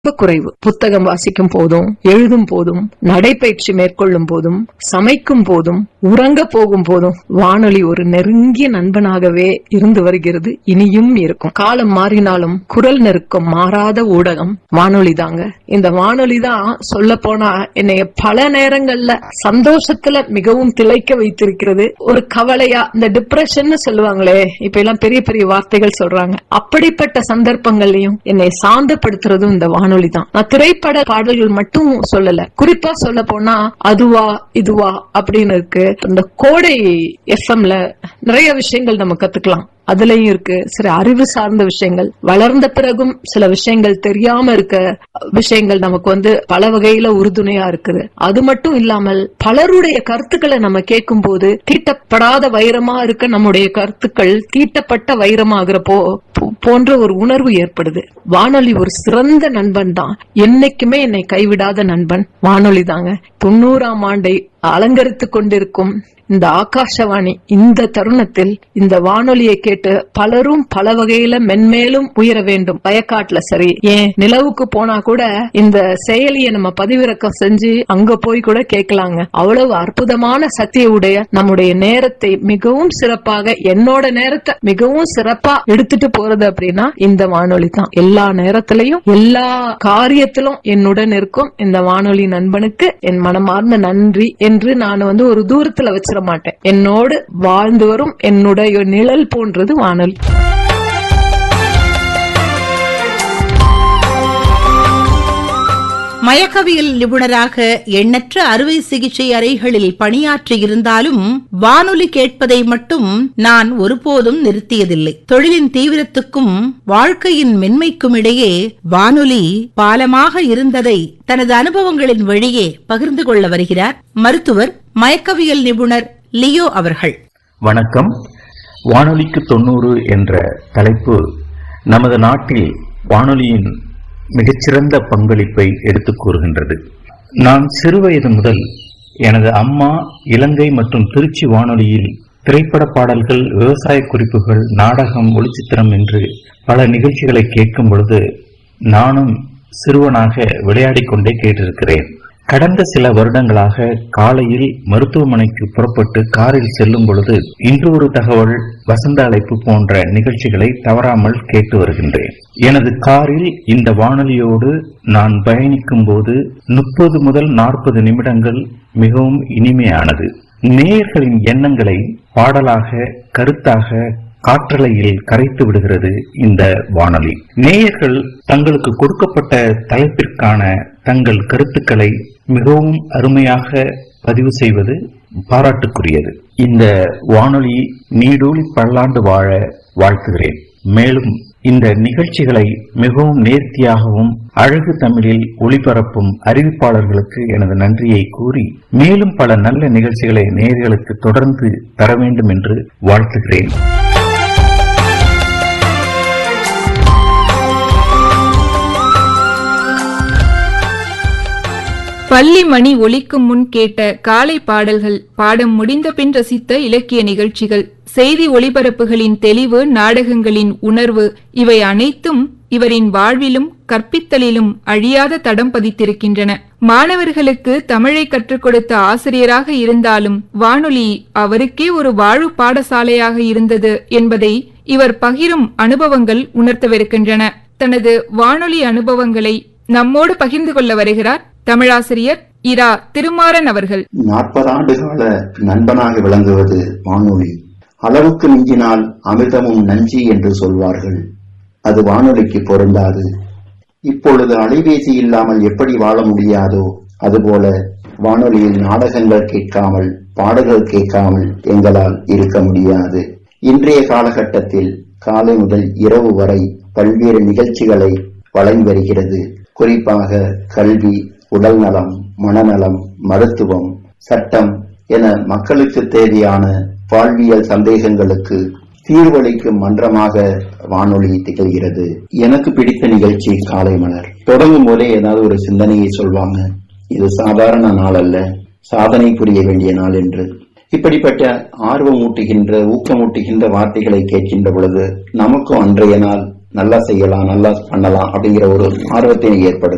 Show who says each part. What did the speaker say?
Speaker 1: ரொம்ப குறைவு புத்தகம் வாசிக்கும் போதும் எழுதும் போதும் நடைப்பயிற்சி மேற்கொள்ளும் போதும் சமைக்கும் போதும் உறங்க போகும் போதும் வானொலி ஒரு நெருங்கிய நண்பனாகவே இருந்து வருகிறது இனியும் இருக்கும் காலம் மாறினாலும் குரல் நெருக்கம் மாறாத ஊடகம் வானொலி தாங்க இந்த வானொலி தான் சொல்ல போனா என்னைய பல நேரங்கள்ல சந்தோஷத்துல மிகவும் திளைக்க வைத்திருக்கிறது ஒரு கவலையா இந்த டிப்ரெஷன் சொல்லுவாங்களே இப்ப எல்லாம் பெரிய பெரிய வார்த்தைகள் சொல்றாங்க அப்படிப்பட்ட சந்தர்ப்பங்கள்லயும் என்னை சாந்தப்படுத்துறதும் இந்த வானொலி தான் நான் திரைப்பட பாடல்கள் மட்டும் சொல்லல குறிப்பா சொல்ல போனா அதுவா இதுவா அப்படின்னு இருக்கு இந்த கோடை எஃப்எம்ல நிறைய விஷயங்கள் நம்ம கத்துக்கலாம் அதுலயும் இருக்கு சில அறிவு சார்ந்த விஷயங்கள் வளர்ந்த பிறகும் சில விஷயங்கள் தெரியாம இருக்க விஷயங்கள் நமக்கு வந்து பல வகையில உறுதுணையா இருக்குது அது மட்டும் இல்லாமல் பலருடைய கருத்துக்களை நம்ம கேட்கும் போது தீட்டப்படாத வைரமா இருக்க நம்முடைய கருத்துக்கள் தீட்டப்பட்ட வைரமாகிறப்போ போ- போன்ற ஒரு உணர்வு ஏற்படுது வானொலி ஒரு சிறந்த நண்பன் தான் என்னைக்குமே என்னை கைவிடாத நண்பன் வானொலி தாங்க தொண்ணூறாம் ஆண்டை அலங்கரித்துக் கொண்டிருக்கும் இந்த ஆகாஷவாணி இந்த தருணத்தில் இந்த வானொலியை கேட்டு பலரும் பல வகையில மென்மேலும் உயர வேண்டும் வயக்காட்டுல சரி ஏன் நிலவுக்கு போனா கூட இந்த செயலியை நம்ம பதிவிறக்கம் செஞ்சு அங்க போய் கூட கேட்கலாங்க அவ்வளவு அற்புதமான சக்தியை உடைய நம்முடைய நேரத்தை மிகவும் சிறப்பாக என்னோட நேரத்தை மிகவும் சிறப்பா எடுத்துட்டு போறது அப்படின்னா இந்த வானொலி தான் எல்லா நேரத்திலையும் எல்லா காரியத்திலும் என்னுடன் இருக்கும் இந்த வானொலி நண்பனுக்கு என் மனமார்ந்த நன்றி என்று நான் வந்து ஒரு தூரத்துல வச்சிட மாட்டேன் என்னோடு வாழ்ந்து வரும் என்னுடைய நிழல் போன்றது வானொலி
Speaker 2: மயக்கவியல் நிபுணராக எண்ணற்ற அறுவை சிகிச்சை அறைகளில் பணியாற்றி இருந்தாலும் வானொலி கேட்பதை மட்டும் நான் ஒருபோதும் நிறுத்தியதில்லை தொழிலின் தீவிரத்துக்கும் வாழ்க்கையின் மென்மைக்கும் இடையே வானொலி பாலமாக இருந்ததை தனது அனுபவங்களின் வழியே பகிர்ந்து கொள்ள வருகிறார் மருத்துவர் மயக்கவியல் நிபுணர் லியோ அவர்கள்
Speaker 3: வணக்கம் வானொலிக்கு தொண்ணூறு என்ற தலைப்பு நமது நாட்டில் வானொலியின் மிகச்சிறந்த பங்களிப்பை எடுத்துக் கூறுகின்றது நான் சிறுவயது முதல் எனது அம்மா இலங்கை மற்றும் திருச்சி வானொலியில் திரைப்பட பாடல்கள் விவசாய குறிப்புகள் நாடகம் ஒளிச்சித்திரம் என்று பல நிகழ்ச்சிகளை கேட்கும் பொழுது நானும் சிறுவனாக விளையாடிக் கொண்டே கேட்டிருக்கிறேன் கடந்த சில வருடங்களாக காலையில் மருத்துவமனைக்கு புறப்பட்டு காரில் செல்லும் பொழுது இன்று ஒரு தகவல் வசந்த அழைப்பு போன்ற நிகழ்ச்சிகளை தவறாமல் கேட்டு வருகின்றேன் எனது காரில் இந்த வானொலியோடு நான் பயணிக்கும் போது முப்பது முதல் நாற்பது நிமிடங்கள் மிகவும் இனிமையானது நேயர்களின் எண்ணங்களை பாடலாக கருத்தாக காற்றலையில் கரைத்து விடுகிறது இந்த வானொலி நேயர்கள் தங்களுக்கு கொடுக்கப்பட்ட தலைப்பிற்கான தங்கள் கருத்துக்களை மிகவும் அருமையாக பதிவு செய்வது பாராட்டுக்குரியது இந்த வானொலி நீடூழி பல்லாண்டு வாழ வாழ்த்துகிறேன் மேலும் இந்த நிகழ்ச்சிகளை மிகவும் நேர்த்தியாகவும் அழகு தமிழில் ஒளிபரப்பும் அறிவிப்பாளர்களுக்கு எனது நன்றியை கூறி மேலும் பல நல்ல நிகழ்ச்சிகளை நேயர்களுக்கு தொடர்ந்து தர வேண்டும் என்று வாழ்த்துகிறேன்
Speaker 4: பள்ளி மணி ஒலிக்கும் முன் கேட்ட காலை பாடல்கள் பாடம் முடிந்த பின் ரசித்த இலக்கிய நிகழ்ச்சிகள் செய்தி ஒளிபரப்புகளின் தெளிவு நாடகங்களின் உணர்வு இவை அனைத்தும் இவரின் வாழ்விலும் கற்பித்தலிலும் அழியாத தடம் பதித்திருக்கின்றன மாணவர்களுக்கு தமிழை கற்றுக் கொடுத்த ஆசிரியராக இருந்தாலும் வானொலி அவருக்கே ஒரு வாழ்வு பாடசாலையாக இருந்தது என்பதை இவர் பகிரும் அனுபவங்கள் உணர்த்தவிருக்கின்றன தனது வானொலி அனுபவங்களை நம்மோடு பகிர்ந்து கொள்ள வருகிறார் தமிழாசிரியர் இரா திருமாறன் அவர்கள்
Speaker 5: நாற்பது ஆண்டு கால நண்பனாக விளங்குவது வானொலி அளவுக்கு மிஞ்சினால் அமிர்தமும் நஞ்சி என்று சொல்வார்கள் அது வானொலிக்கு பொருந்தாது இப்பொழுது அலைபேசி இல்லாமல் எப்படி வாழ முடியாதோ அதுபோல வானொலியில் நாடகங்கள் கேட்காமல் பாடல்கள் கேட்காமல் எங்களால் இருக்க முடியாது இன்றைய காலகட்டத்தில் காலை முதல் இரவு வரை பல்வேறு நிகழ்ச்சிகளை வழங்கி வருகிறது குறிப்பாக கல்வி உடல் நலம் மனநலம் மருத்துவம் சட்டம் என மக்களுக்கு தேவையான வாழ்வியல் சந்தேகங்களுக்கு தீர்வளிக்கும் மன்றமாக வானொலி திகழ்கிறது எனக்கு பிடித்த நிகழ்ச்சி காலை மலர் தொடங்கும் போதே ஏதாவது ஒரு சிந்தனையை சொல்வாங்க இது சாதாரண நாள் அல்ல சாதனை புரிய வேண்டிய நாள் என்று இப்படிப்பட்ட ஆர்வமூட்டுகின்ற ஊக்கமூட்டுகின்ற வார்த்தைகளை கேட்கின்ற பொழுது நமக்கும் அன்றைய நாள் நல்லா செய்யலாம் நல்லா பண்ணலாம் அப்படிங்கிற ஒரு ஆர்வத்தினை ஏற்படுத்தும்